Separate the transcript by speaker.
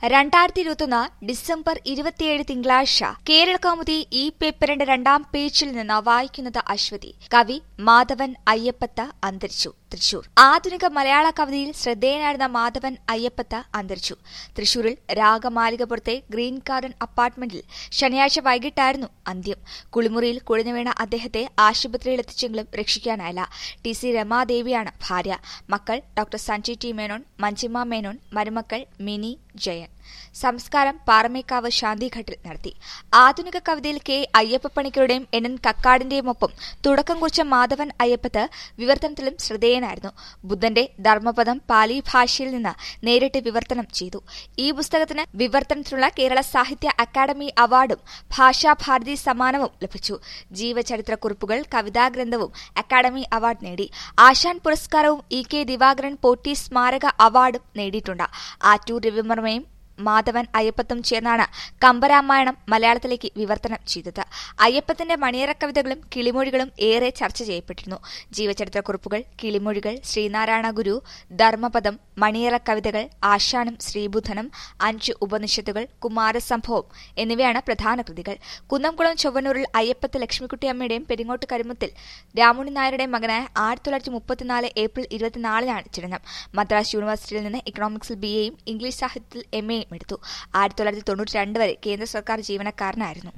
Speaker 1: രണ്ടായിരത്തി ഇരുപത്തൊന്ന് ഡിസംബർ ഇരുപത്തിയേഴ് തിങ്കളാഴ്ച കേരള കൗമുദി ഈ പേപ്പറിന്റെ രണ്ടാം പേജിൽ നിന്ന് വായിക്കുന്നത് അശ്വതി കവി മാധവൻ അയ്യപ്പത്ത അന്തരിച്ചു തൃശൂർ ആധുനിക മലയാള കവിതയിൽ ശ്രദ്ധേയനായിരുന്ന മാധവൻ അയ്യപ്പത്ത അന്തരിച്ചു തൃശൂരിൽ രാഗമാലികപുരത്തെ ഗ്രീൻ ഗാർഡൻ അപ്പാർട്ട്മെന്റിൽ ശനിയാഴ്ച വൈകിട്ടായിരുന്നു അന്ത്യം കുളിമുറിയിൽ കുഴഞ്ഞുവീണ അദ്ദേഹത്തെ ആശുപത്രിയിൽ എത്തിച്ചെങ്കിലും രക്ഷിക്കാനായില്ല ടി സി രമാദേവിയാണ് ഭാര്യ മക്കൾ ഡോക്ടർ സഞ്ജയ് ടി മേനോൻ മഞ്ജിമ മേനോൻ മരുമക്കൾ മിനി ജയൻ സംസ്കാരം പാറമേക്കാവ് ശാന്തിഘട്ടിൽ നടത്തി ആധുനിക കവിതയിൽ കെ അയ്യപ്പപ്പണിക്കരുടെയും എൻ എൻ കക്കാടിന്റെയും ഒപ്പം തുടക്കം കുറിച്ച മാധവൻ അയ്യപ്പത്ത് വിവർത്തനത്തിലും ശ്രദ്ധേയനായിരുന്നു ബുദ്ധന്റെ ധർമ്മപദം പാലി ഭാഷയിൽ നിന്ന് നേരിട്ട് വിവർത്തനം ചെയ്തു ഈ പുസ്തകത്തിന് വിവർത്തനത്തിനുള്ള കേരള സാഹിത്യ അക്കാദമി അവാർഡും ഭാഷാഭാരതി സമ്മാനവും ലഭിച്ചു ജീവചരിത്രക്കുറിപ്പുകൾ കവിതാഗ്രന്ഥവും അക്കാദമി അവാർഡ് നേടി ആശാൻ പുരസ്കാരവും ഇ കെ ദിവാകരൻ പോറ്റി സ്മാരക അവാർഡും നേടിയിട്ടുണ്ട് ആറ്റൂർ രവിവർമ്മയും മാധവൻ അയ്യപ്പത്തും ചേർന്നാണ് കമ്പരാമായണം മലയാളത്തിലേക്ക് വിവർത്തനം ചെയ്തത് അയ്യപ്പത്തിന്റെ മണിയറ കവിതകളും കിളിമൊഴികളും ഏറെ ചർച്ച ചെയ്യപ്പെട്ടിരുന്നു ജീവചരിത്രക്കുറിപ്പുകൾ കിളിമൊഴികൾ ശ്രീനാരായണ ഗുരു ധർമ്മപദം മണിയറ കവിതകൾ ആശാനും ശ്രീബുധനും അഞ്ച് ഉപനിഷത്തുകൾ കുമാരസംഭവം എന്നിവയാണ് പ്രധാന കൃതികൾ കുന്നംകുളം ചൊവ്വനൂരിൽ അയ്യപ്പത്ത് ലക്ഷ്മിക്കുട്ടിയമ്മയുടെയും പെരിങ്ങോട്ട് കരുമത്തിൽ രാമുണി നായരുടെയും മകനായ ആയിരത്തി തൊള്ളായിരത്തി മുപ്പത്തിനാല് ഏപ്രിൽ ഇരുപത്തിനാലിനാണ് ജനനം മദ്രാസ് യൂണിവേഴ്സിറ്റിയിൽ നിന്ന് ഇക്കണോമിക്സിൽ ബി എയും ഇംഗ്ലീഷ് സാഹിത്യത്തിൽ എം എയും എടുത്തു ആയിരത്തി തൊള്ളായിരത്തി തൊണ്ണൂറ്റി രണ്ട് വരെ കേന്ദ്ര സർക്കാർ ജീവനക്കാരനായിരുന്നു